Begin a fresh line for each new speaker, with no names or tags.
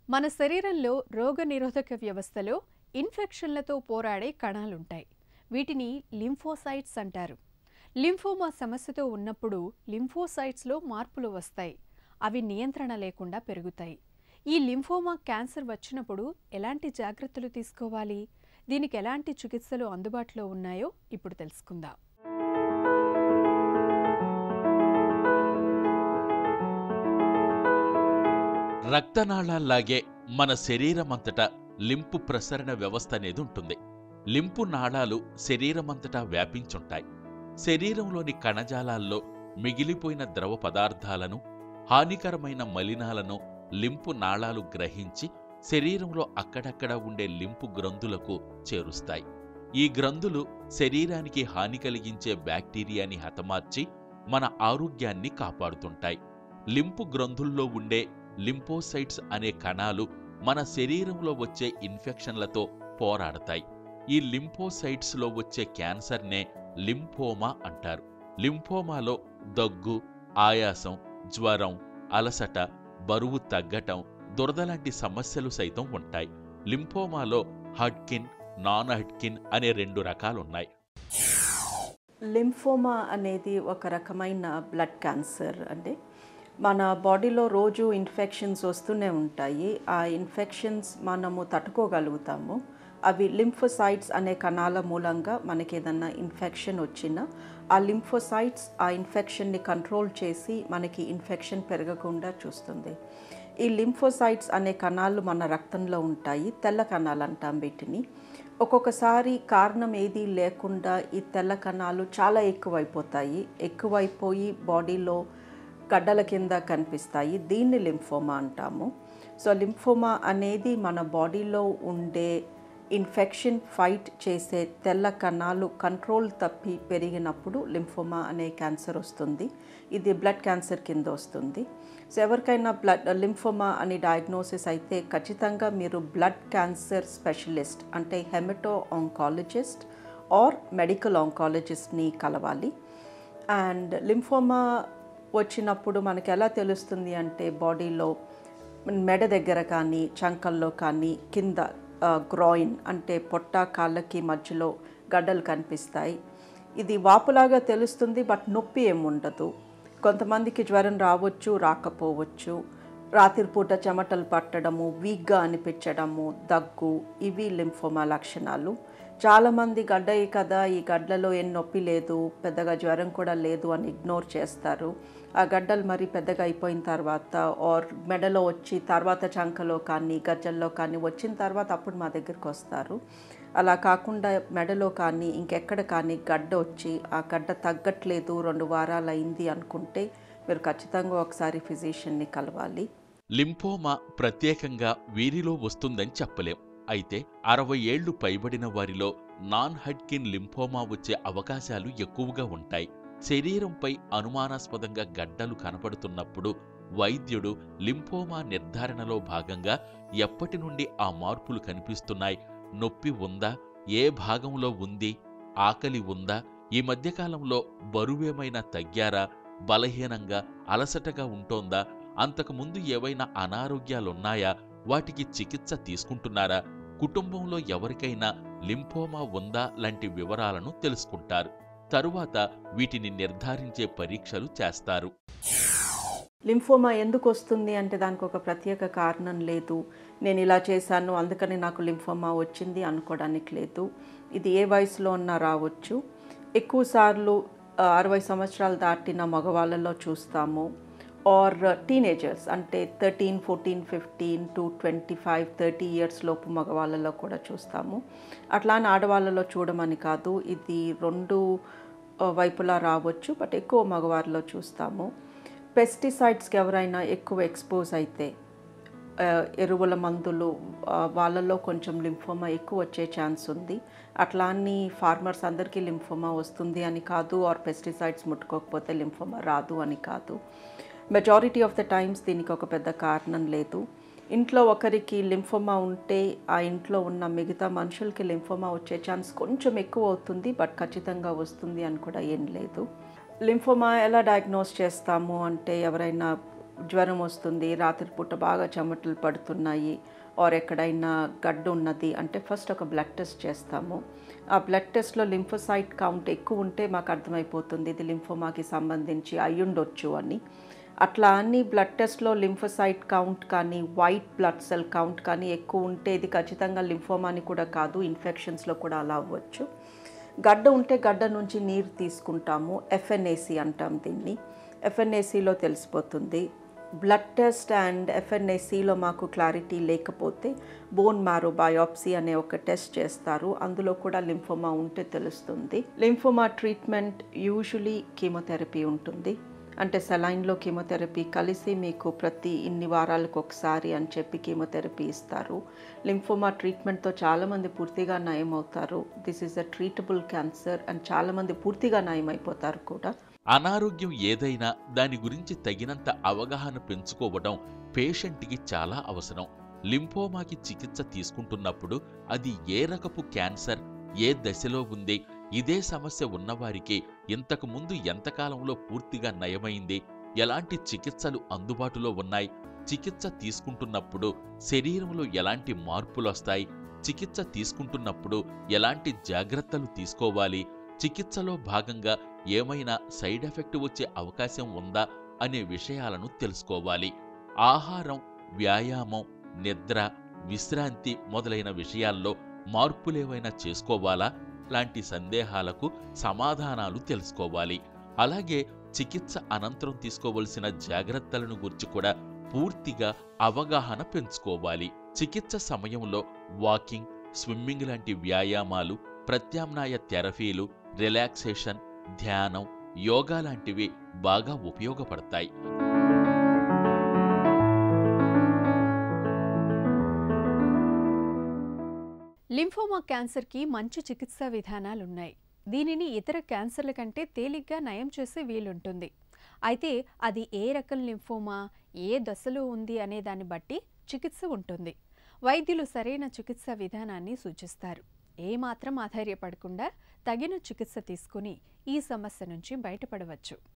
మన శరీరంలో రోగనిరోధక వ్యవస్థలో ఇన్ఫెక్షన్లతో పోరాడే కణాలుంటాయి వీటిని లింఫోసైట్స్ అంటారు లింఫోమా సమస్యతో ఉన్నప్పుడు లింఫోసైట్స్లో మార్పులు వస్తాయి అవి నియంత్రణ లేకుండా పెరుగుతాయి ఈ లింఫోమా క్యాన్సర్ వచ్చినప్పుడు ఎలాంటి జాగ్రత్తలు తీసుకోవాలి దీనికి ఎలాంటి చికిత్సలు అందుబాటులో ఉన్నాయో ఇప్పుడు తెలుసుకుందాం
రక్తనాళాల్లాగే మన శరీరమంతటా లింపు ప్రసరణ వ్యవస్థ అనేది ఉంటుంది లింపు నాళాలు శరీరమంతటా వ్యాపించుంటాయి శరీరంలోని కణజాలాల్లో మిగిలిపోయిన ద్రవ పదార్థాలను హానికరమైన మలినాలను లింపు నాళాలు గ్రహించి శరీరంలో అక్కడక్కడ ఉండే లింపు గ్రంథులకు చేరుస్తాయి ఈ గ్రంథులు శరీరానికి హాని కలిగించే బ్యాక్టీరియాని హతమార్చి మన ఆరోగ్యాన్ని కాపాడుతుంటాయి లింపు గ్రంథుల్లో ఉండే లింపోసైట్స్ అనే కణాలు మన శరీరంలో వచ్చే ఇన్ఫెక్షన్లతో పోరాడతాయి ఈ లింపోసైట్స్లో వచ్చే క్యాన్సర్నే లింఫోమా అంటారు లింఫోమాలో దగ్గు ఆయాసం జ్వరం అలసట బరువు తగ్గటం దురద లాంటి సమస్యలు సైతం ఉంటాయి లింఫోమాలో హడ్కిన్ నాన్ హడ్కిన్ అనే రెండు రకాలున్నాయి
లింఫోమా అనేది ఒక రకమైన బ్లడ్ క్యాన్సర్ అంటే మన బాడీలో రోజు ఇన్ఫెక్షన్స్ వస్తూనే ఉంటాయి ఆ ఇన్ఫెక్షన్స్ మనము తట్టుకోగలుగుతాము అవి లింఫోసైట్స్ అనే కణాల మూలంగా మనకి ఏదన్నా ఇన్ఫెక్షన్ వచ్చినా ఆ లింఫోసైట్స్ ఆ ఇన్ఫెక్షన్ని కంట్రోల్ చేసి మనకి ఇన్ఫెక్షన్ పెరగకుండా చూస్తుంది ఈ లింఫోసైట్స్ అనే కణాలు మన రక్తంలో ఉంటాయి తెల్ల కణాలు అంటాం వీటిని ఒక్కొక్కసారి కారణం ఏది లేకుండా ఈ తెల్ల కణాలు చాలా ఎక్కువైపోతాయి ఎక్కువైపోయి బాడీలో గడ్డల కింద కనిపిస్తాయి దీన్ని లింఫోమా అంటాము సో లింఫోమా అనేది మన బాడీలో ఉండే ఇన్ఫెక్షన్ ఫైట్ చేసే తెల్ల కణాలు కంట్రోల్ తప్పి పెరిగినప్పుడు లింఫోమా అనే క్యాన్సర్ వస్తుంది ఇది బ్లడ్ క్యాన్సర్ కింద వస్తుంది సో ఎవరికైనా బ్లడ్ లింఫోమా అని డయాగ్నోసిస్ అయితే ఖచ్చితంగా మీరు బ్లడ్ క్యాన్సర్ స్పెషలిస్ట్ అంటే హెమటో ఆంకాలజిస్ట్ ఆర్ మెడికల్ ఆంకాలజిస్ట్ని కలవాలి అండ్ లింఫోమా వచ్చినప్పుడు మనకి ఎలా తెలుస్తుంది అంటే బాడీలో మెడ దగ్గర కానీ చంకల్లో కానీ కింద గ్రాయిన్ అంటే పొట్ట కాళ్ళకి మధ్యలో గడ్డలు కనిపిస్తాయి ఇది వాపులాగా తెలుస్తుంది బట్ నొప్పి ఏమి ఉండదు కొంతమందికి జ్వరం రావచ్చు రాకపోవచ్చు రాత్రిపూట చెమటలు పట్టడము వీక్గా అనిపించడము దగ్గు ఇవి లింఫోమా లక్షణాలు చాలామంది గడ్డ కదా ఈ గడ్డలో ఏం నొప్పి లేదు పెద్దగా జ్వరం కూడా లేదు అని ఇగ్నోర్ చేస్తారు ఆ గడ్డలు మరి పెద్దగా అయిపోయిన తర్వాత ఆర్ మెడలో వచ్చి తర్వాత చంకలో కానీ గజ్జల్లో కానీ వచ్చిన తర్వాత అప్పుడు మా దగ్గరికి వస్తారు అలా కాకుండా మెడలో కానీ ఇంకెక్కడ కానీ గడ్డ వచ్చి ఆ గడ్డ తగ్గట్లేదు రెండు వారాలు అయింది అనుకుంటే మీరు ఖచ్చితంగా ఒకసారి ఫిజిషియన్ని కలవాలి
లింఫోమా ప్రత్యేకంగా వీరిలో వస్తుందని చెప్పలేం అయితే అరవై ఏళ్లు పైబడిన వారిలో నాన్ హడ్కిన్ లింఫోమా వచ్చే అవకాశాలు ఎక్కువగా ఉంటాయి శరీరంపై అనుమానాస్పదంగా గడ్డలు కనపడుతున్నప్పుడు వైద్యుడు లింఫోమా నిర్ధారణలో భాగంగా ఎప్పటి నుండి ఆ మార్పులు కనిపిస్తున్నాయి నొప్పి ఉందా ఏ భాగంలో ఉంది ఆకలి ఉందా ఈ మధ్యకాలంలో బరువేమైనా తగ్గారా బలహీనంగా అలసటగా ఉంటోందా అంతకుముందు ఏవైనా అనారోగ్యాలున్నాయా వాటికి చికిత్స తీసుకుంటున్నారా కుటుంబంలో ఎవరికైనా లింఫోమా ఉందా లాంటి వివరాలను తెలుసుకుంటారు తరువాత వీటిని నిర్ధారించే పరీక్షలు చేస్తారు
లింఫోమా ఎందుకు వస్తుంది అంటే దానికి ఒక ప్రత్యేక కారణం లేదు నేను ఇలా చేశాను అందుకని నాకు లింఫోమా వచ్చింది అనుకోవడానికి లేదు ఇది ఏ వయసులో ఉన్నా రావచ్చు ఎక్కువసార్లు అరవై సంవత్సరాలు దాటిన మగవాళ్ళలో చూస్తాము ఆర్ టీనేజర్స్ అంటే thirteen fourteen fifteen to twenty five thirty years లోపు మగవాళ్ళలో కూడా చూస్తాము అట్లానే ఆడవాళ్ళలో చూడమని కాదు ఇది రెండు వైపులా రావచ్చు బట్ ఎక్కువ మగవారిలో చూస్తాము పెస్టిసైడ్స్కి ఎవరైనా ఎక్కువ ఎక్స్పోజ్ అయితే ఎరువుల మందులు వాళ్ళల్లో కొంచెం లింఫోమా ఎక్కువ వచ్చే ఛాన్స్ ఉంది అట్లా అని ఫార్మర్స్ అందరికీ లింఫోమా వస్తుంది అని కాదు ఆర్ పెస్టిసైడ్స్ ముట్టుకోకపోతే లింఫోమా రాదు అని కాదు మెజారిటీ ఆఫ్ ద టైమ్స్ దీనికి ఒక పెద్ద కారణం లేదు ఇంట్లో ఒకరికి లింఫోమా ఉంటే ఆ ఇంట్లో ఉన్న మిగతా మనుషులకి లింఫోమా వచ్చే ఛాన్స్ కొంచెం ఎక్కువ అవుతుంది బట్ ఖచ్చితంగా వస్తుంది అని కూడా ఏం లేదు లింఫోమా ఎలా డయాగ్నోస్ చేస్తాము అంటే ఎవరైనా జ్వరం వస్తుంది రాత్రిపూట బాగా చెమటలు పడుతున్నాయి ఆర్ ఎక్కడైనా గడ్డ ఉన్నది అంటే ఫస్ట్ ఒక బ్లడ్ టెస్ట్ చేస్తాము ఆ బ్లడ్ టెస్ట్లో లింఫోసైట్ కౌంట్ ఎక్కువ ఉంటే మాకు అర్థమైపోతుంది ఇది లింఫోమాకి సంబంధించి అయ్యుండొచ్చు అని అట్లా అన్ని బ్లడ్ టెస్ట్లో లింఫోసైట్ కౌంట్ కానీ వైట్ బ్లడ్ సెల్ కౌంట్ కానీ ఎక్కువ ఉంటే ఇది ఖచ్చితంగా లింఫోమాని కూడా కాదు ఇన్ఫెక్షన్స్లో కూడా అలా అవ్వచ్చు గడ్డ ఉంటే గడ్డ నుంచి నీరు తీసుకుంటాము ఎఫ్ఎన్ఏసి అంటాం దీన్ని ఎఫ్ఎన్ఏసిలో తెలిసిపోతుంది బ్లడ్ టెస్ట్ అండ్ ఎఫ్ఎన్ఏసిలో మాకు క్లారిటీ లేకపోతే బోన్ మ్యారో బయోప్సీ అనే ఒక టెస్ట్ చేస్తారు అందులో కూడా లింఫోమా ఉంటే తెలుస్తుంది లింఫోమా ట్రీట్మెంట్ యూజువలీ కీమోథెరపీ ఉంటుంది అంటే సెలైన్లో కీమోథెరపీ కలిసి మీకు ప్రతి ఇన్ని వారాలకు ఒకసారి అని చెప్పి కీమోథెరపీ ఇస్తారు లింఫోమా ట్రీట్మెంట్తో చాలామంది పూర్తిగా నయం అవుతారు this is a treatable cancer and చాలామంది పూర్తిగా నయం అయిపోతారు కూడా
అనారోగ్యం ఏదైనా దాని గురించి తగినంత అవగాహన పెంచుకోవడం పేషెంట్కి చాలా అవసరం లింఫోమాకి చికిత్స తీసుకుంటున్నప్పుడు అది ఏ రకపు క్యాన్సర్ ఏ దశలో ఉంది ఇదే సమస్య ఉన్నవారికి ఇంతకు ముందు ఎంతకాలంలో పూర్తిగా నయమైంది ఎలాంటి చికిత్సలు అందుబాటులో ఉన్నాయి చికిత్స తీసుకుంటున్నప్పుడు శరీరంలో ఎలాంటి మార్పులొస్తాయి చికిత్స తీసుకుంటున్నప్పుడు ఎలాంటి జాగ్రత్తలు తీసుకోవాలి చికిత్సలో భాగంగా ఏమైనా సైడ్ ఎఫెక్ట్ వచ్చే అవకాశం ఉందా అనే విషయాలను తెలుసుకోవాలి ఆహారం వ్యాయామం నిద్ర విశ్రాంతి మొదలైన విషయాల్లో మార్పులేవైనా చేసుకోవాలా లాంటి సందేహాలకు సమాధానాలు తెలుసుకోవాలి అలాగే చికిత్స అనంతరం తీసుకోవలసిన జాగ్రత్తలను గురించి కూడా పూర్తిగా అవగాహన పెంచుకోవాలి చికిత్స సమయంలో వాకింగ్ స్విమ్మింగ్ లాంటి వ్యాయామాలు ప్రత్యామ్నాయ థెరపీలు రిలాక్సేషన్ ధ్యానం యోగా లాంటివి బాగా ఉపయోగపడతాయి
లింఫోమా క్యాన్సర్కి మంచి చికిత్సా విధానాలున్నాయి దీనిని ఇతర క్యాన్సర్ల కంటే తేలిగ్గా నయం చేసే వీలుంటుంది అయితే అది ఏ రకం లింఫోమా ఏ దశలో ఉంది అనే దాన్ని బట్టి చికిత్స ఉంటుంది వైద్యులు సరైన చికిత్సా విధానాన్ని సూచిస్తారు ఏమాత్రం ఆధైర్యపడకుండా తగిన చికిత్స తీసుకుని ఈ సమస్య నుంచి బయటపడవచ్చు